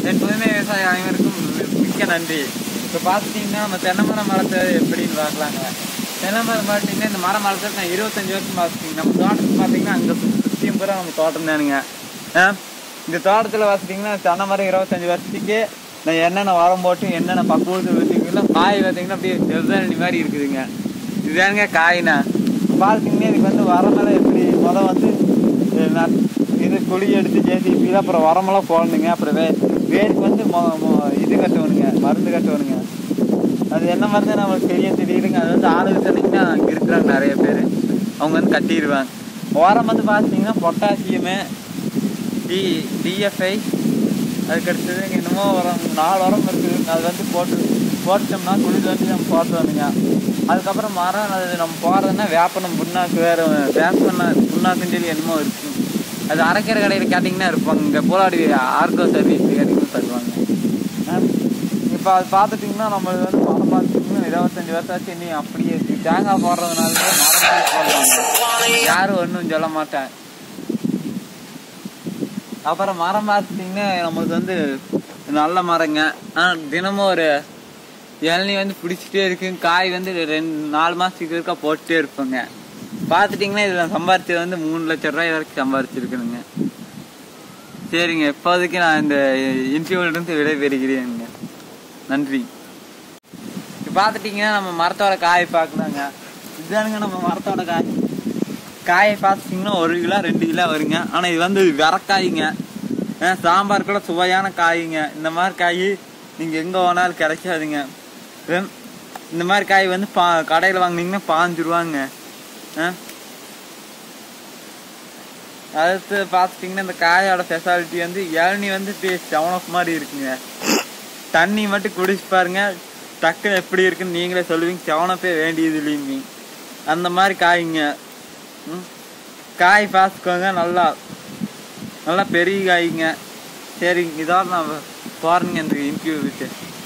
எப்போதுமே விவசாய அனைவருக்கும் மிக்க நன்றி இப்போ பார்த்துட்டிங்கன்னா நம்ம தென்னை மரம் மரத்தை எப்படின்னு பார்க்கலாங்க தென்னை மரம் பார்த்தீங்கன்னா இந்த மரம் மரத்தை நான் இருபத்தஞ்சி வருஷம் பார்த்துட்டீங்க நம்ம தோட்டத்துக்கு பார்த்தீங்கன்னா அங்கே சுற்றியும் பூரா நம்ம தோட்டம் தானுங்க ஆ இந்த தோட்டத்தில் பார்த்துட்டிங்கன்னா தென்னை மரம் இருபத்தஞ்சி வருஷத்துக்கு நான் என்னென்ன உரம் போட்டு என்னென்ன பக்குவத்தில் வச்சுக்கலாம் காய் பார்த்தீங்கன்னா அப்படியே செவ்வாழி மாதிரி இருக்குதுங்க இதுதானுங்க காய்னா பார்த்திங்கன்னா இதுக்கு வந்து வரமெல்லாம் எப்படி முத வந்து இது நட்- இது குழி எடுத்து ஜேசிபியில் அப்புறம் உரமெல்லாம் போடணுங்க அப்புறம் வே வேருக்கு வந்து மொ மொ- இது கட்டணுங்க மருந்து கட்டணுங்க அது என்ன மருந்து நம்மளுக்கு தெரிய தெரியுதுங்க அது வந்து ஆளுங்க சொன்னீங்கன்னா அங்கே இருக்கிறாங்க நிறைய பேர் அவங்க வந்து கட்டிடுவாங்க உரம் வந்து பார்த்தீங்கன்னா பொட்டாசியமு டி டிஎஃப்ஐ அதுக்கு அடுத்தது என்னமோ உரம் நாலு உரம் இருக்குது அது வந்து போட்டு போட்டோம்னா குளிர் வந்து நம்ம போட்டு வந்துங்க அதுக்கப்புறம் மரம் அது நம்ம போடுறதுன்னா வேப்பனம் புண்ணாக்கு வேறு வேப்பன புண்ணாக்குன்னு சொல்லி என்னமோ இருக்குது அது அரைக்கிற கடையில் கேட்டிங்கன்னா இருப்பாங்க இங்கே போலாடி ஆர்கோ சர்வீஸ் கேட்டிங்கன்னா தருவாங்க இப்போ அது பார்த்துட்டிங்கன்னா நம்மளுக்கு வந்து மரம் பார்த்துட்டிங்கன்னா இருபத்தஞ்சி வருஷம் ஆச்சு இன்னும் அப்படியே இருக்குது தேங்காய் போடுறதுனால மரம் போடுவாங்க யாரும் ஒன்றும் சொல்ல மாட்டேன் அப்புறம் மரம் பார்த்துட்டிங்கன்னா நம்மளுக்கு வந்து நல்ல மரங்க ஆனால் தினமும் ஒரு இளநீ வந்து பிடிச்சிட்டே இருக்கு காய் வந்து ரெண்டு நாலு மாதத்துக்கு இருக்கா போட்டுட்டே இருப்பேங்க பார்த்துட்டிங்கன்னா இதில் சம்பாரிச்சது வந்து மூணு லட்ச ரூபாய் வரைக்கும் சம்பாரிச்சிருக்கணுங்க சரிங்க இப்போதைக்கு நான் இந்த இன்டர்வியூலேருந்து விடைபெறுகிறேங்க நன்றி இப்போ பார்த்துட்டிங்கன்னா நம்ம மரத்தோட காய் பார்க்கலாங்க இதுதானுங்க நம்ம மரத்தோட காய் காயை பார்த்துட்டிங்கன்னா ஒரு கிலோ ரெண்டு கிலோ வருங்க ஆனால் இது வந்து விரக்காய்ங்க ஆ, சாம்பாருக்குள்ள சுவையான காய்ங்க இந்த மாதிரி காய் நீங்கள் எங்கே வேணாலும் கிடைக்காதுங்க வெம், இந்த மாதிரி காய் வந்து பா கடையில் வாங்குனீங்கன்னா பாஞ்சு ரூபாங்க ஆ அடுத்து பார்த்துட்டிங்கன்னா இந்த காயோட ஸ்பெஷாலிட்டி வந்து இளநீ வந்து செவன் ஆஃப் மாதிரி இருக்குங்க தண்ணி மட்டும் குடிச்சு பாருங்க டக்குன்னு எப்படி இருக்குன்னு நீங்களே சொல்லுவீங்க செவனப்பே வேண்டியது இல்லைங்க அந்த மாதிரி காய்ங்க ம். காய் பார்த்துக்கோங்க நல்லா நல்லா பெரிய காய்ங்க சரிங்க இதோட நான் போகிறேங்க இந்த இன்டர்வியூ விட்டு